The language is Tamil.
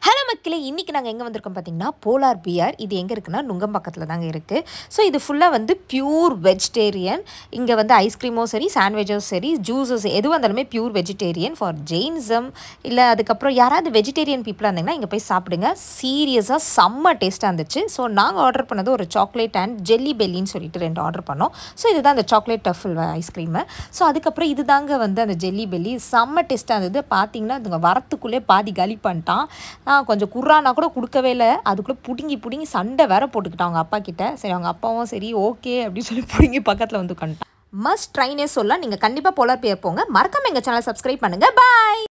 ஹலோ மக்களே இன்றைக்கி நாங்கள் எங்கே வந்திருக்கோம் பார்த்தீங்கன்னா போலார் பிஆர் இது எங்கே இருக்குன்னா நுங்கம்பாக்கத்தில் தாங்க இருக்குது ஸோ இது ஃபுல்லாக வந்து பியூர் வெஜிடேரியன் இங்கே வந்து ஐஸ்கிரீமோ சரி சாண்ட்விச்சோ சரி ஜூஸஸ் எது வந்தாலுமே பியூர் வெஜிடேரியன் ஃபார் ஜெயின்சம் இல்லை அதுக்கப்புறம் யாராவது வெஜிடேரியன் பீப்புளாக இருந்தீங்கன்னா இங்கே போய் சாப்பிடுங்க சீரியஸாக செம்ம டேஸ்ட்டாக இருந்துச்சு ஸோ நாங்கள் ஆர்டர் பண்ணது ஒரு சாக்லேட் அண்ட் ஜெல்லி பெல்லின்னு சொல்லிட்டு ரெண்டு ஆர்டர் பண்ணோம் ஸோ இதுதான் அந்த சாக்லேட் டஃபில் ஐஸ்கிரீமு ஸோ அதுக்கப்புறம் இது தாங்க வந்து அந்த ஜெல்லி பெல்லி செம்ம டேஸ்ட்டாக இருந்தது பார்த்தீங்கன்னா இதுங்க வரத்துக்குள்ளே பாதி காலி பண்ணிட்டான் ஆ, கொஞ்சம் குர்ரானா கூட கொடுக்கவே இல்லை அதுக்குள்ளே பிடுங்கி பிடுங்கி சண்டை வேற போட்டுக்கிட்டான் அவங்க அப்பா கிட்ட சரி அவங்க அப்பாவும் சரி ஓகே அப்படின்னு சொல்லி பிடுங்கி பக்கத்தில் வந்து உட்காந்துட்டான் மஸ்ட் ட்ரைனே சொல்ல நீங்கள் கண்டிப்பாக போலார் பேர் போங்க மறக்காம எங்கள் சேனல் சப்ஸ்கிரைப் பண்ணுங்கள் பாய்